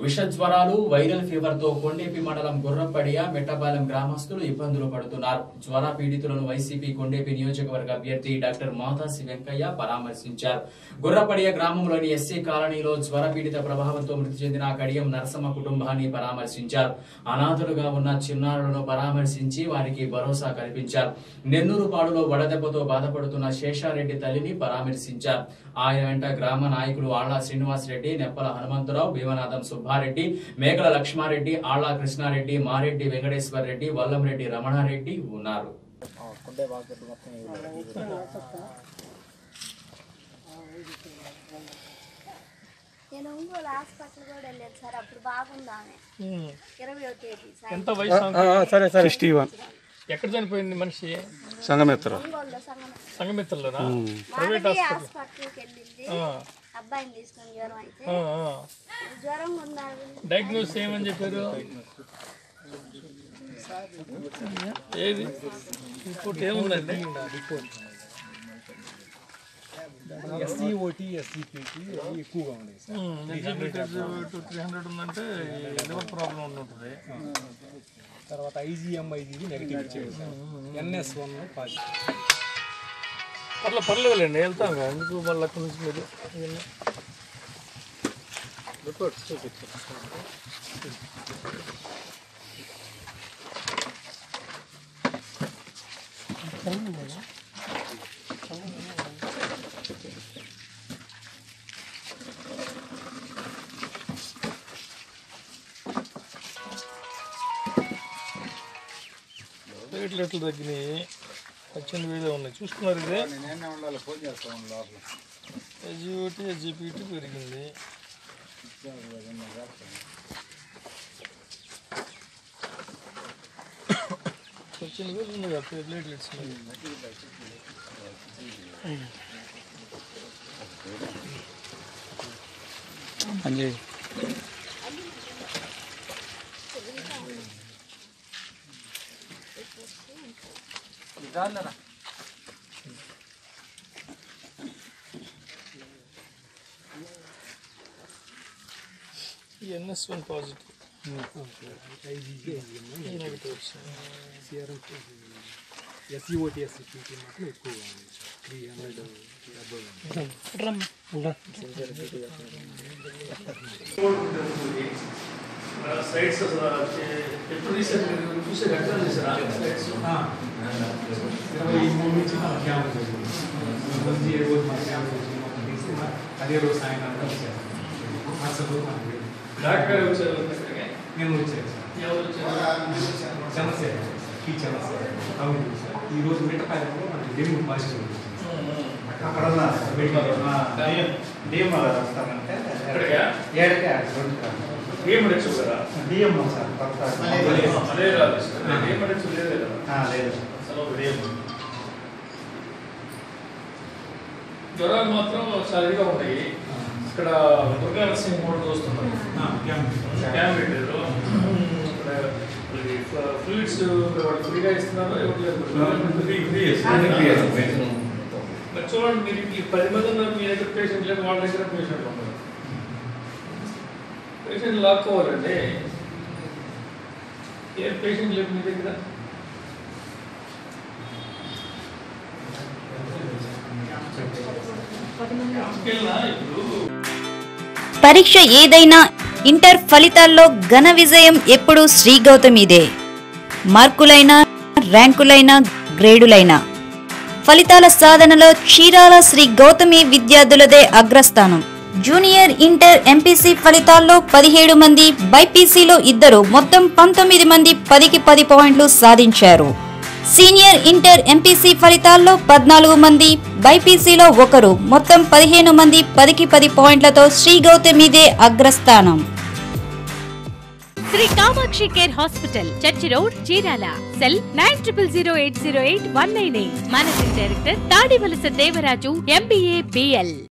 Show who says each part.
Speaker 1: విష జ్వరాలు viral fever తో కొండేపి మండలం గుర్రపడియ మెట్టపాలెం గ్రామస్తులు ఇబ్బందులు పడుతున్నారు జ్వర పీడితులను వైసీపీ కొండేపి నియోజకవర్గ అభ్యర్థి డాక్టర్ మాతాసి వెంకయ్య పరామర్శించారు గుర్రపడియ గ్రామంలోని ఎస్సీ కాలనీలో జ్వర పీడిత ప్రభావంతో మృతి చెందిన కడియం నరసమ్మ కుటుంబాన్ని పరామర్శించారు అనాథలుగా ఉన్న చిన్నారులను పరామర్శించి వారికి భరోసా కల్పించారు నెన్నూరుపాడులో వడదెబ్బతో బాధపడుతున్న శేషారెడ్డి తల్లిని పరామర్శించారు ఆయన వెంట గ్రామ నాయకులు ఆళ్ల శ్రీనివాసరెడ్డి నెప్పల హనుమంతరావు భీమనాథం సుబ్బారెడ్డి మేకల లక్ష్మారెడ్డి ఆళ్ల కృష్ణారెడ్డి మారెడ్డి వెంకటేశ్వర్ రెడ్డి వల్లంరెడ్డి రమణారెడ్డి ఉన్నారు
Speaker 2: నేను ఒంగోలు హాస్పిటల్ కూడా వెళ్ళాను సార్ అప్పుడు బాగుందామె ఇరవై తేదీ
Speaker 3: ఎంత వయసు ఆమెకి?
Speaker 4: సరే సరే సిక్స్టీ వన్
Speaker 3: ఎక్కడ చనిపోయింది మనిషి
Speaker 4: సంగమిత్ర
Speaker 2: ఒంగోలులో సంగమ
Speaker 3: సంగమిత్రలోనా
Speaker 2: మాధవి హాస్పిటల్కి వెళ్ళింది
Speaker 3: ఆ,
Speaker 2: అబ్బాయిని తీసుకొని జ్వరం అయితే
Speaker 3: ఆ, ఆ.
Speaker 2: జ్వరం ఉన్నారు
Speaker 3: డయాగ్నోస్ ఏమని చెప్పారు ఏది రిపోర్ట్ ఏముందండి
Speaker 4: ఎస్సీఓటీ ఎస్సీపీటీ ఎక్కువగా ఉన్నాయి సార్
Speaker 3: టూ త్రీ హండ్రెడ్ ఉందంటే లివర్ ప్రాబ్లం ఉంటుంది
Speaker 4: తర్వాత ఐజీఎం ఐజీ నెగిటివ్ ఇచ్చేది సార్ ఎన్ఎస్ వన్ పాజిటివ్
Speaker 3: అట్లా పర్లేదులేండి వెళ్తాం కదా. ఎందుకు మళ్ళీ అక్కడి నుంచి మీరు ఇవన్నీ? రేట్లు ఎట్లు తగ్గినాయి పద్దెనిమిది వేలు ఉన్నాయి చూసుకున్నారు ఇదే ఎస్జిఓటి ఎస్జిపిటి పెరిగింది పద్దెనిమిది వేలు ఉన్నాయి కదా ప్లేట్లెట్స్
Speaker 4: అంజీ
Speaker 3: ఈ ఎన్ఎస్ వన్ పాజిటివ్ ఈ నెగిటివ్ వచ్చింది
Speaker 4: సిఆర్ఎం ఎస్సీఓటీ ఎస్సీపీటీ మాత్రం ఎక్కువగా ఉంది సార్ త్రీ హండ్రెడ్
Speaker 3: సైట్స్ ఎప్పుడు తీసారు మీరు చూసారు ఎక్కడ చేశారా సైట్స్
Speaker 4: ఇరవై మూడు నుంచి మన క్యాంప్ జరిగింది రోజు ఏ రోజు మన క్యాంప్ జరిగింది మొత్తం తీసి మన అదే రోజు సాయంత్రం వచ్చాను అసలు మనకి
Speaker 3: డాక్టర్ గారు వచ్చారు ఇక్కడికి.
Speaker 4: నేను వచ్చాను సార్
Speaker 3: ఎవరు వచ్చారు
Speaker 4: చంద్రశేఖర్ సార్ ఈ చంద్రశేఖర్ అవును సార్ ఈ రోజు మిట్టపాలెంలో మనకి డెంగ్యూ పాజిటివ్ వచ్చింది
Speaker 5: అక్కడ ఉన్నారు డిఎం గారు వస్తారంటే
Speaker 3: ఇక్కడికా?
Speaker 5: ఏడకే రెండు కాదు.
Speaker 3: ఏం రెచ్చు కదా
Speaker 5: డిఎం సార్ కొత్త
Speaker 3: అదే రాదు ఏం రెచ్చు లేదు కదా
Speaker 5: ఆ, లేదు
Speaker 3: అసలు ఉదయం జ్వరాలు మాత్రం చాలా ఇదిగా ఉంటాయి ఇక్కడ దుర్గా నరసింహ కూడా చూస్తున్నారు
Speaker 4: క్యాంప్
Speaker 3: క్యాంప్ పెట్టారు ఇక్కడ ఫ్లూయిడ్స్ వాళ్ళు ఫ్రీగా ఇస్తున్నారు మరి చూడండి మీరు ఈ పది మంది ఉన్నారు మీ దగ్గర పేషెంట్ లేదు వాళ్ళ దగ్గర పేషెంట్లు ఉన్నారు పేషెంట్ లాక్కోవాలండి ఏ పేషెంట్ లేదు మీ దగ్గర క్యాంప్కెళ్ళినా ఇప్పుడు
Speaker 6: పరీక్ష ఏదైనా ఇంటర్ ఫలితాల్లో ఘన విజయం ఎప్పుడూ శ్రీ గౌతమిదే మార్కులైనా ర్యాంకులైనా గ్రేడులైనా ఫలితాల సాధనలో చీరాల శ్రీ గౌతమి విద్యార్థులదే అగ్రస్థానం జూనియర్ ఇంటర్ ఎంపీసీ ఫలితాల్లో పదిహేడు మంది బైపీసీలో ఇద్దరు మొత్తం పంతొమ్మిది మంది పదికి పది పాయింట్లు సాధించారు సీనియర్ ఇంటర్ ఎంపీసీ ఫలితాల్లో పద్నాలుగు మంది బైపీసీలో ఒకరు మొత్తం పదిహేను మంది పదికి పది పాయింట్లతో శ్రీ గౌతమిదే అగ్రస్థానం
Speaker 7: Sri Kamakshi care hospital church road Chirala cell nine triple zero eight zero eight one nine eight managing director Tadivalasa Devaraju MBA BL